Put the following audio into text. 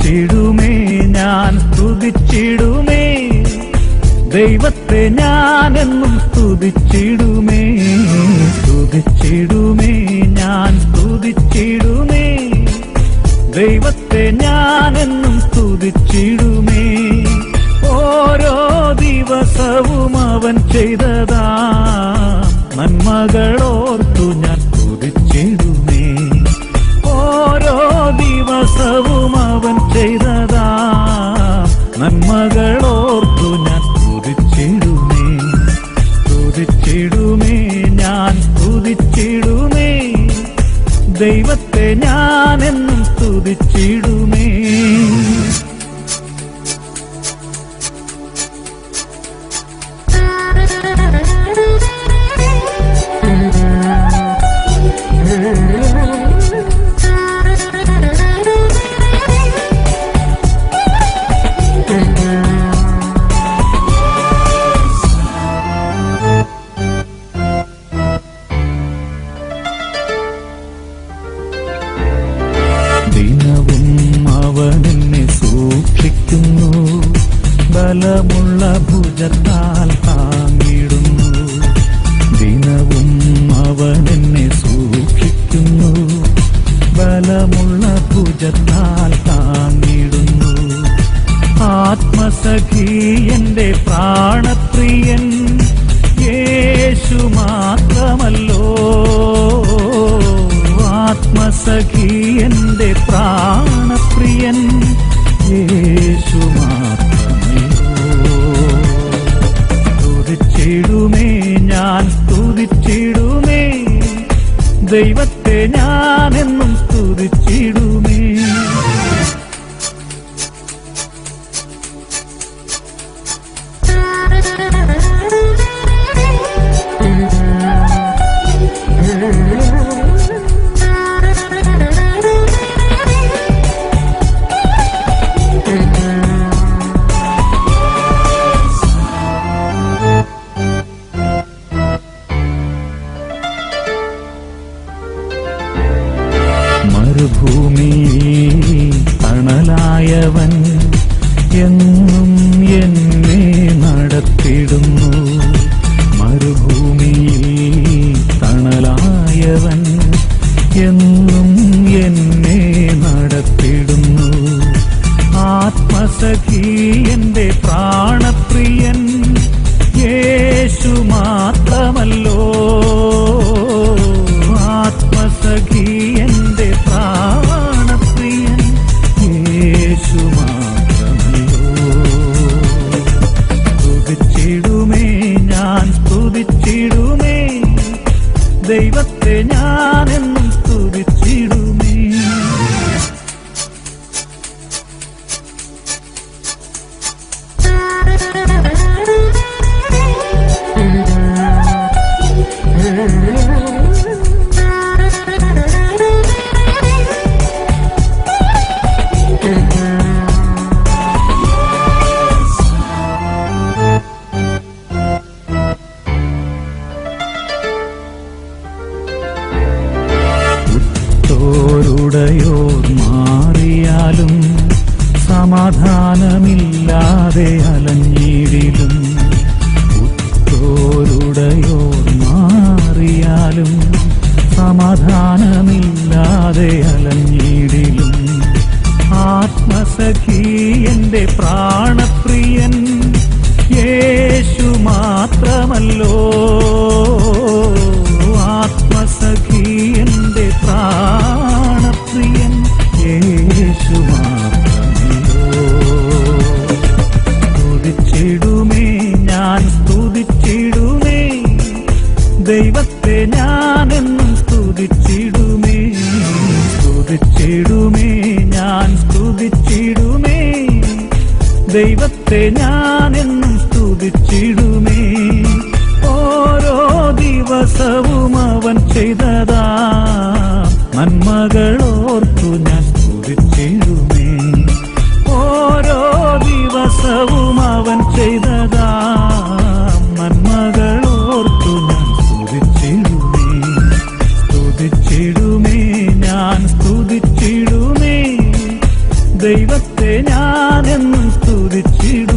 സ്തുതിച്ചിടുമേ ഞാൻ സ്തുതിച്ചിടുമേ ദൈവത്തെ ഞാൻ എന്നും സ്തുതിച്ചിടുമേ സ്തുതിച്ചിടുമേ ഞാൻ സ്തുതിച്ചിടുമേ ദൈവത്തെ ഞാൻ എന്നും സ്തുതിച്ചിടുമേ ഓരോ ദിവസവും അവൻ ചെയ്തതാ നന്മകളോർത്തു ഞാൻ സ്തുതിച്ചിടുമേ ഓരോ ദിവസവും അവൻ ചെയ്തതാ നന്മകളോർത്തു ഞാൻ സ്തുതിച്ചിടുമേ സ്തുതിച്ചിടുമേ ഞാൻ സ്തുതിച്ചിടുമേ ദൈവത്തെ ഞാൻ എന്നും സ്തുതിച്ചിടുമേ ദിനവും അവൻ എന്നെ സൂക്ഷിക്കുന്നു ബലമുള്ള ഭുജത്താൽ താങ്ങിടുന്നു ദിനവും അവൻ എന്നെ സൂക്ഷിക്കുന്നു ബലമുള്ള ഭുജത്താൽ താങ്ങിടുന്നു ആത്മസഖി എന്റെ പ്രാണപ്രിയൻ യേശു മാത്രമല്ലോ ആത്മസഖി എന്റെ പ്രാണപ്രിയൻ യേശു മാത്രമല്ലോ സ്തുതിച്ചിടുമേ ഞാൻ സ്തുതിച്ചിടുമേ ദൈവത്തെ ഞാൻ എന്നും സ്തുതിച്ചിടുമേ മരുഭൂമിയിൽ തണലായവൻ എന്നും എന്നെ നടത്തിടുന്നു മരുഭൂമിയിൽ തണലായവൻ എന്നും എന്നെ നടത്തിടുന്നു ആത്മസഖി എന്റെ പ്രാണപ്രിയൻ യേശു മാത്രമല്ലോ ആത്മസഖി എന്റെ പ്രാണപ്രിയൻ യേശു മാത്രമല്ലോ സ്തുതിച്ചിടുമേ ഞാൻ സ്തുതിച്ചിടുമേ ദൈവത്തെ ഞാൻ എന്നും സ്തുതിച്ചിടുമേ ഉറ്റോരുടയോർ മാറിയാലും സമാധാനമില്ലാതെ അലഞ്ഞിടിലും ഉറ്റോരുടയോർ മാറിയാലും സമാധാനമില്ലാതെ അലഞ്ഞിടിലും ആത്മസഖി എന്റെ പ്രാണപ്രിയൻ യേശു മാത്രമല്ലോ ആത്മസഖി എന്റെ പ്രാണപ്രിയൻ യേശു മാത്രമല്ലോ സ്തുതിച്ചിടുമേ ഞാൻ സ്തുതിച്ചിടുമേ ദൈവത്തെ ഞാൻ എന്നും സ്തുതിച്ചിടുമേ സ്തുതിച്ചിടുമേ ഞാൻ സ്തുതിച്ചിടുമേ ദൈവത്തെ ഞാൻ എന്നും സ്തുതിച്ചിടുമേ ഓരോ ദിവസവും അവൻ ചെയ്തതാ നന്മകളോർത്തു ഞാൻ സ്തുതിച്ചിടുമേ ഓരോ ദിവസവും അവൻ ചെയ്തതാ നന്മകളോർത്തു ഞാൻ സ്തുതിച്ചിടുമേ സ്തുതിച്ചിടുമേ ഞാൻ സ്തുതിച്ചിടുമേ ദൈവത്തെ ഞാനെന്നും സ്തുതിച്ചിടുമേ